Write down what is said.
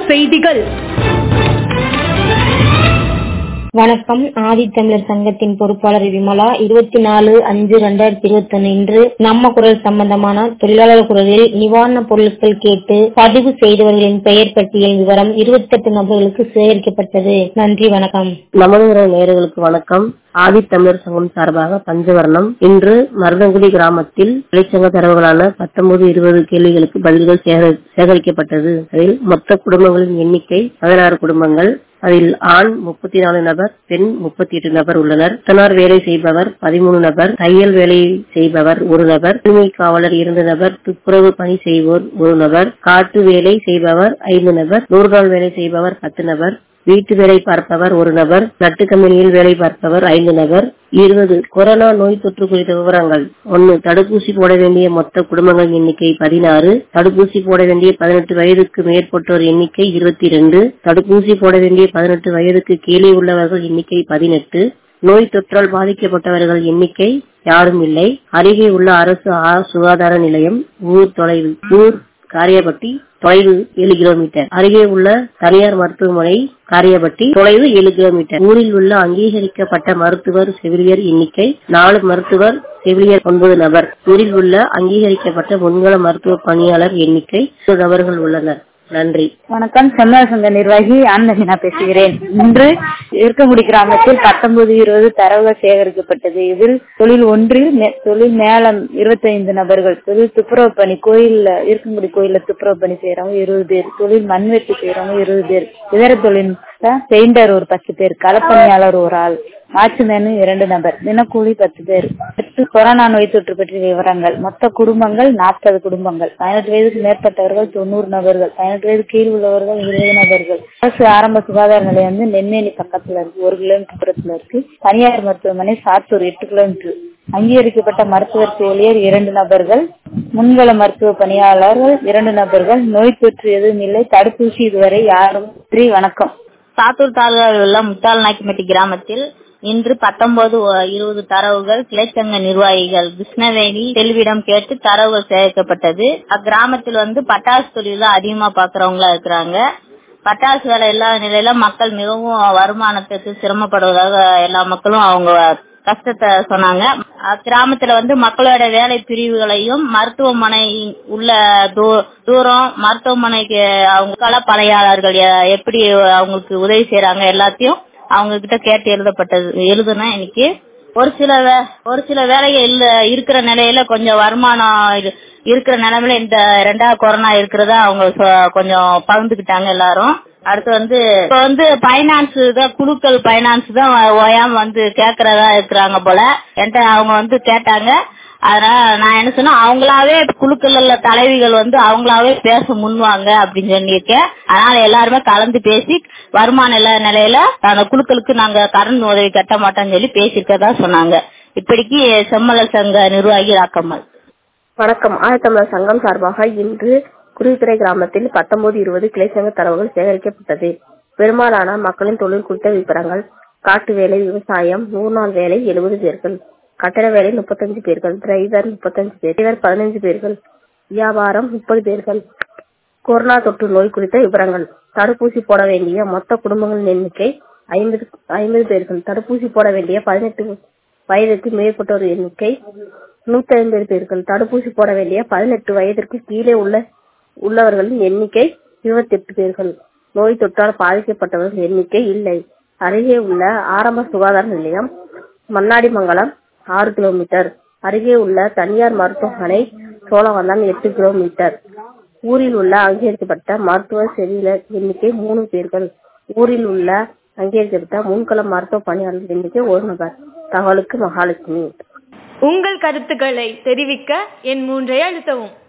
செய்திகள் வணக்கம் ஆதித்தமிழர் சங்கத்தின் பொறுப்பாளர் விமலா இருபத்தி நாலு அஞ்சு ரெண்டாயிரத்தி இருபத்தி ஒன்னு இன்று நம்ம குரல் சம்பந்தமான தொழிலாளர் குரலில் நிவாரணப் பொருட்கள் கேட்டு பதிவு செய்தவர்களின் பெயர் பட்டியல் விவரம் இருபத்தெட்டு நபர்களுக்கு சேகரிக்கப்பட்டது நன்றி வணக்கம் நமது உறவு நேயர்களுக்கு வணக்கம் ஆதித்தமிழர் சங்கம் சார்பாக பஞ்சவர்ணம் இன்று மருதங்குடி கிராமத்தில் தொழிற்சங்க தரவுகளான பத்தொன்பது இருபது கேள்விகளுக்கு பதில்கள் சேகரி- சேகரிக்கப்பட்டது அதில் மொத்த குடும்பங்களின் எண்ணிக்கை பதினாறு குடும்பங்கள் அதில் ஆண் முப்பத்தி நாலு நபர் பெண் முப்பத்தி எட்டு நபர் உள்ளனர் புத்தனார் வேலை செய்பவர் பதிமூணு நபர் தையல் வேலை செய்பவர் ஒரு நபர் தூய்மை காவலர் இரண்டு நபர் துப்புரவு பணி செய்வோர் ஒரு நபர் காட்டு வேலை செய்பவர் ஐந்து நபர் நூறுநாள் வேலை செய்பவர் பத்து நபர் வீட்டு வேலை பார்ப்பவர் ஒரு நபர் நட்டு கம்பெனியில் வேலை பார்ப்பவர் ஐந்து நபர் இருபது கொரோனா நோய் தொற்று குறித்த விவரங்கள் ஒன்னு தடுப்பூசி போட வேண்டிய மொத்த குடும்பங்களின் எண்ணிக்கை பதினாறு தடுப்பூசி போட வேண்டிய பதினெட்டு வயதுக்கு மேற்பட்டோர் எண்ணிக்கை இருபத்தி இரண்டு தடுப்பூசி போட வேண்டிய பதினெட்டு வயதுக்கு கீழே உள்ளவர்கள் எண்ணிக்கை பதினெட்டு நோய் தொற்றால் பாதிக்கப்பட்டவர்கள் எண்ணிக்கை யாரும் இல்லை அருகே உள்ள அரசு ஆ- சுகாதார நிலையம் ஊர் தொலைவு ஊர் காரியப்பட்டி தொலைவு ஏழு கிலோமீட்டர் அருகே உள்ள தனியார் மருத்துவமனை காரியப்பட்டி தொலைவு ஏழு கிலோமீட்டர் ஊரில் உள்ள அங்கீகரிக்கப்பட்ட மருத்துவர் செவிலியர் எண்ணிக்கை நாலு மருத்துவர் செவிலியர் ஒன்பது நபர் ஊரில் உள்ள அங்கீகரிக்கப்பட்ட முன்கள மருத்துவ பணியாளர் எண்ணிக்கை ஒரு நபர்கள் உள்ளனர் நன்றி வணக்கம் செம்மல சங்க நிர்வாகி ஆனந்தனா பேசுகிறேன் இன்று இருக்கங்குடி கிராமத்தில் பத்தொன்பது இருபது தரவுகள் சேகரிக்கப்பட்டது இதில் தொழில் ஒன்றில் மே- தொழில் மேலம் இருபத்தைந்து நபர்கள் தொழில் துப்புரவு பணி கோயில்ல இருக்கங்குடி கோயில்ல துப்புரவு பணி செய்யறவங்க இருபது பேர் தொழில் மண்வெட்டி செய்யறவங்க இருபது பேர் இதர தொழில் பெயிண்டர் ஒரு பத்து பேர் களப்பணியாளர் ஒரு ஆள் வாட்ச்மேன் இரண்டு நபர் தினக்கூலி பத்து பேர் அடுத்து கொரோனா நோய் தொற்று பற்றிய விவரங்கள் மொத்த குடும்பங்கள் நாற்பது குடும்பங்கள் பதினெட்டு வயதுக்கு மேற்பட்டவர்கள் தொண்ணூறு நபர்கள் பதினெட்டு வயது கீழ் உள்ளவர்கள் இருபது நபர்கள் அரசு ஆரம்ப சுகாதார நிலையம் வந்து நெம்மேனி பக்கத்துல இருக்கு ஒரு கிலோமீட்டர் தூரத்துல இருக்கு தனியார் மருத்துவமனை சாத்தூர் எட்டு கிலோமீட்டர் அங்கீகரிக்கப்பட்ட மருத்துவர் செவிலியர் இரண்டு நபர்கள் முன்கள மருத்துவ பணியாளர்கள் இரண்டு நபர்கள் நோய் தொற்று எதுவும் இல்லை தடுப்பூசி இதுவரை யாரும் நன்றி வணக்கம் சாத்தூர் தாலுகாவில் உள்ள முத்தால் நாய்க்குமெட்டி கிராமத்தில் இன்று பத்தொன்பது இருபது தரவுகள் கிளைச்சங்க நிர்வாகிகள் கிருஷ்ணவேணி செல்விடம் கேட்டு தரவுகள் சேகரிக்கப்பட்டது அக்கிராமத்தில் வந்து பட்டாசு தொழில அதிகமா பாக்குறவங்களா இருக்கிறாங்க பட்டாசு வேலை இல்லாத நிலையில மக்கள் மிகவும் வருமானத்துக்கு சிரமப்படுவதாக எல்லா மக்களும் அவங்க கஷ்டத்தை சொன்னாங்க கிராமத்துல வந்து மக்களோட வேலை பிரிவுகளையும் மருத்துவமனை உள்ள தூ- தூரம் மருத்துவமனைக்கு அவங்க கள பணியாளர்கள் எ- எப்படி அவங்களுக்கு உதவி செய்யறாங்க எல்லாத்தையும் அவங்க கிட்ட கேட்டு எழுதப்பட்டது எழுதுனேன் இன்னைக்கு ஒரு சில வே- ஒரு சில வேலைகள் இல்ல இருக்கிற நிலையில கொஞ்சம் வருமானம் இரு- இருக்கிற நிலைமையில இந்த ரெண்டாவது கொரோனா இருக்கிறதா அவங்க சொ- கொஞ்சம் பகிர்ந்துக்கிட்டாங்க எல்லாரும் அடுத்து வந்து இப்ப வந்து பைனான்ஸ் தான் குழுக்கள் பைனான்ஸ் தான் ஓயாம வந்து கேக்குறதா இருக்கிறாங்க போல என்கிட்ட அவங்க வந்து கேட்டாங்க அதனால நான் என்ன சொன்னா அவங்களாவே குழுக்கள் உள்ள தலைவிகள் வந்து அவங்களாவே பேச முன்வாங்க அப்படின்னு சொல்லியிருக்கேன் அதனால எல்லாருமே கலந்து பேசி வருமானம் இல்லாத நிலையில அந்த குழுக்களுக்கு நாங்க கடன் உதவி கட்ட மாட்டோம்னு சொல்லி பேசியிருக்கதா சொன்னாங்க இப்படிக்கு செம்மலர் சங்க நிர்வாகி ராக்கம்மல் வணக்கம் ஆயத்தமிழர் சங்கம் சார்பாக இன்று குருவித்துறை கிராமத்தில் பத்தொன்பது இருபது கிளைச்சங்க தரவுகள் சேகரிக்கப்பட்டது பெரும்பாலான மக்களின் தொழில் குறித்த விவரங்கள் காட்டு வேலை விவசாயம் நூறு நாள் வேலை எழுபது பேர்கள் கட்டட வேலை முப்பத்தஞ்சு பேர்கள் டிரைவர் முப்பத்தஞ்சு பேர் டிரைவர் பதினஞ்சு பேர்கள் வியாபாரம் முப்பது பேர்கள் கொரோனா தொற்று நோய் குறித்த விவரங்கள் தடுப்பூசி போட வேண்டிய மொத்த குடும்பங்களின் எண்ணிக்கை ஐம்பது ஐம்பது பேர்கள் தடுப்பூசி போட வேண்டிய பதினெட்டு வயதுக்கு மேற்பட்டோர் எண்ணிக்கை நூத்தி ஐம்பது பேர்கள் தடுப்பூசி போட வேண்டிய பதினெட்டு வயதிற்கு கீழே உள்ள உள்ளவர்களின் எண்ணிக்கை இருபத்தி எட்டு பேர்கள் நோய் தொற்றால் பாதிக்கப்பட்டவர்கள் எண்ணிக்கை இல்லை அருகே உள்ள ஆரம்ப சுகாதார நிலையம் மண்ணாடிமங்கலம் ஆறு கிலோமீட்டர் அருகே உள்ள தனியார் மருத்துவமனை சோழவந்தான் எட்டு கிலோமீட்டர் ஊரில் உள்ள அங்கீகரிக்கப்பட்ட மருத்துவ செவிலியர் எண்ணிக்கை மூணு பேர்கள் ஊரில் உள்ள அங்கீகரிக்கப்பட்ட முன்கள மருத்துவ பணியாளர் எண்ணிக்கை ஒரு நபர் தகவலுக்கு மகாலட்சுமி உங்கள் கருத்துக்களை தெரிவிக்க என் மூன்றை அழுத்தவும்